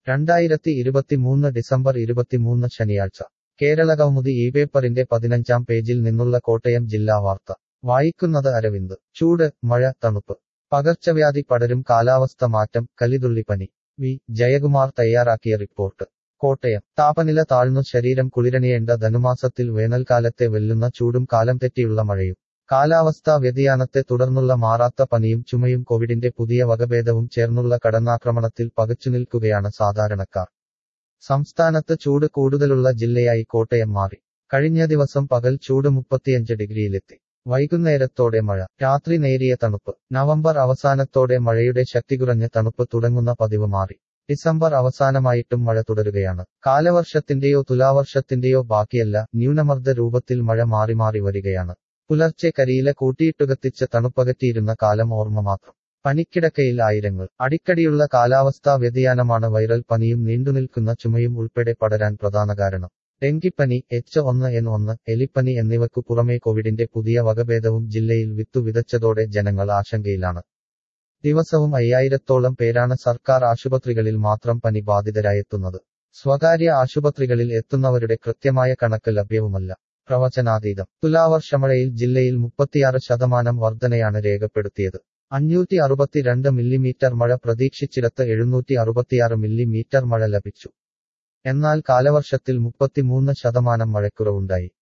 രണ്ടായിരത്തി ഇരുപത്തിമൂന്ന് ഡിസംബർ ഇരുപത്തിമൂന്ന് ശനിയാഴ്ച കേരള കൗമുദി ഈ പേപ്പറിന്റെ പതിനഞ്ചാം പേജിൽ നിന്നുള്ള കോട്ടയം ജില്ലാ വാർത്ത വായിക്കുന്നത് അരവിന്ദ് ചൂട് മഴ തണുപ്പ് പകർച്ചവ്യാധി പടരും കാലാവസ്ഥ മാറ്റം കലിതുള്ളിപ്പനി വി ജയകുമാർ തയ്യാറാക്കിയ റിപ്പോർട്ട് കോട്ടയം താപനില താഴ്ന്നു ശരീരം കുളിരണിയേണ്ട ധനുമാസത്തിൽ വേനൽക്കാലത്തെ വെല്ലുന്ന ചൂടും കാലം തെറ്റിയുള്ള മഴയും കാലാവസ്ഥാ വ്യതിയാനത്തെ തുടർന്നുള്ള മാറാത്ത പനിയും ചുമയും കോവിഡിന്റെ പുതിയ വകഭേദവും ചേർന്നുള്ള കടന്നാക്രമണത്തിൽ പകച്ചുനിൽക്കുകയാണ് സാധാരണക്കാർ സംസ്ഥാനത്ത് ചൂട് കൂടുതലുള്ള ജില്ലയായി കോട്ടയം മാറി കഴിഞ്ഞ ദിവസം പകൽ ചൂട് മുപ്പത്തിയഞ്ച് ഡിഗ്രിയിലെത്തി വൈകുന്നേരത്തോടെ മഴ രാത്രി നേരിയ തണുപ്പ് നവംബർ അവസാനത്തോടെ മഴയുടെ ശക്തി കുറഞ്ഞ് തണുപ്പ് തുടങ്ങുന്ന പതിവ് മാറി ഡിസംബർ അവസാനമായിട്ടും മഴ തുടരുകയാണ് കാലവർഷത്തിന്റെയോ തുലാവർഷത്തിന്റെയോ ബാക്കിയല്ല ന്യൂനമർദ്ദ രൂപത്തിൽ മഴ മാറി മാറി വരികയാണ് പുലർച്ചെ കരിയില കൂട്ടിയിട്ടുകത്തിച്ച് തണുപ്പകറ്റിയിരുന്ന കാലം ഓർമ്മ മാത്രം പനിക്കിടക്കയിൽ ആയിരങ്ങൾ അടിക്കടിയുള്ള കാലാവസ്ഥാ വ്യതിയാനമാണ് വൈറൽ പനിയും നീണ്ടുനിൽക്കുന്ന ചുമയും ഉൾപ്പെടെ പടരാൻ പ്രധാന കാരണം ഡെങ്കിപ്പനി എച്ച് ഒന്ന് എൻ ഒന്ന് എലിപ്പനി എന്നിവയ്ക്കു പുറമെ കോവിഡിന്റെ പുതിയ വകഭേദവും ജില്ലയിൽ വിത്തു വിതച്ചതോടെ ജനങ്ങൾ ആശങ്കയിലാണ് ദിവസവും അയ്യായിരത്തോളം പേരാണ് സർക്കാർ ആശുപത്രികളിൽ മാത്രം പനി ബാധിതരായെത്തുന്നത് സ്വകാര്യ ആശുപത്രികളിൽ എത്തുന്നവരുടെ കൃത്യമായ കണക്ക് ലഭ്യവുമല്ല പ്രവചനാതീതം തുലാവർഷമഴയിൽ ജില്ലയിൽ മുപ്പത്തിയാറ് ശതമാനം വർധനയാണ് രേഖപ്പെടുത്തിയത് അഞ്ഞൂറ്റി അറുപത്തിരണ്ട് മില്ലിമീറ്റർ മഴ പ്രതീക്ഷിച്ചിടത്ത് എഴുന്നൂറ്റി അറുപത്തിയാറ് മില്ലിമീറ്റർ മഴ ലഭിച്ചു എന്നാൽ കാലവർഷത്തിൽ മുപ്പത്തിമൂന്ന് ശതമാനം മഴക്കുറവുണ്ടായി